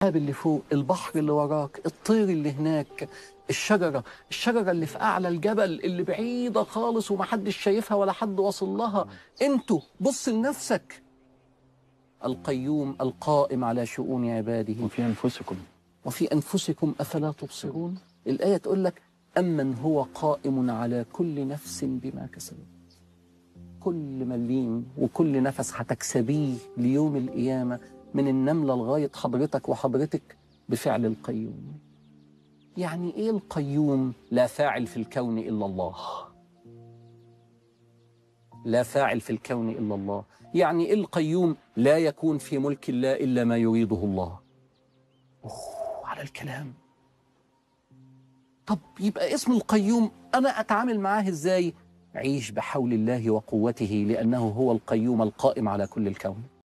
السحاب اللي فوق البحر اللي وراك الطير اللي هناك الشجرة الشجرة اللي في أعلى الجبل اللي بعيدة خالص ومحدش شايفها ولا حد واصل لها انتوا بص لنفسك القيوم القائم على شؤون عباده وفي أنفسكم وفي أنفسكم أفلا تبصرون الآية تقول لك أمن هو قائم على كل نفس بما كسبت كل مليم وكل نفس هتكسبيه ليوم القيامة من النملة لغاية حضرتك وحضرتك بفعل القيوم يعني إيه القيوم لا فاعل في الكون إلا الله لا فاعل في الكون إلا الله يعني إيه القيوم لا يكون في ملك الله إلا ما يريده الله أوه على الكلام طب يبقى اسم القيوم أنا أتعامل معاه إزاي عيش بحول الله وقوته لأنه هو القيوم القائم على كل الكون